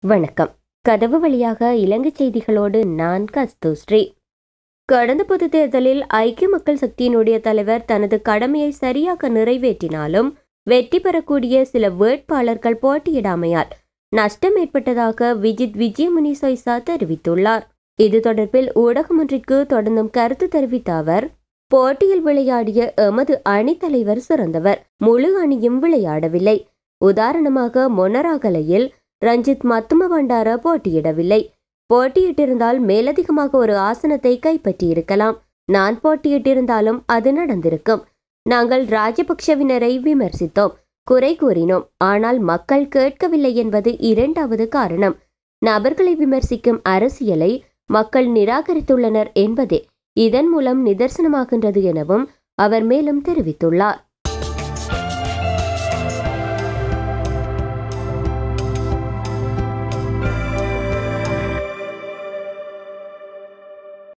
வணக்கம் கதவு வழியாக இலங்கை செய்திகளோடு நான் கஸ்தூஸ்ரீ கடந்த பொது தேர்தலில் ஐக்கிய மக்கள் சக்தியினுடைய தலைவர் தனது கடமையை சரியாக நிறைவேற்றினாலும் வெற்றி பெறக்கூடிய சில வேட்பாளர்கள் போட்டியிடாமையால் நஷ்டம் ஏற்பட்டதாக விஜித் விஜயமுனி சொய்சா தெரிவித்துள்ளார் இது தொடர்பில் ஊடகம் ஒன்றிற்கு தொடர்ந்தும் கருத்து தெரிவித்த அவர் போட்டியில் விளையாடிய எமது அணித்தலைவர் சிறந்தவர் முழு அணியும் விளையாடவில்லை உதாரணமாக மொனராகலையில் ரஞ்சித் மத்தும பண்டார போட்டியிடவில்லை போட்டியிட்டிருந்தால் மேலதிகமாக ஒரு ஆசனத்தை கைப்பற்றியிருக்கலாம் நான் போட்டியிட்டிருந்தாலும் அது நடந்திருக்கும் நாங்கள் ராஜபக்ஷவினரை விமர்சித்தோம் குறை கூறினோம் ஆனால் மக்கள் கேட்கவில்லை என்பது இரண்டாவது காரணம் நபர்களை விமர்சிக்கும் அரசியலை மக்கள் நிராகரித்துள்ளனர் என்பதே இதன் மூலம் நிதர்சனமாகின்றது எனவும் அவர் மேலும் தெரிவித்துள்ளார்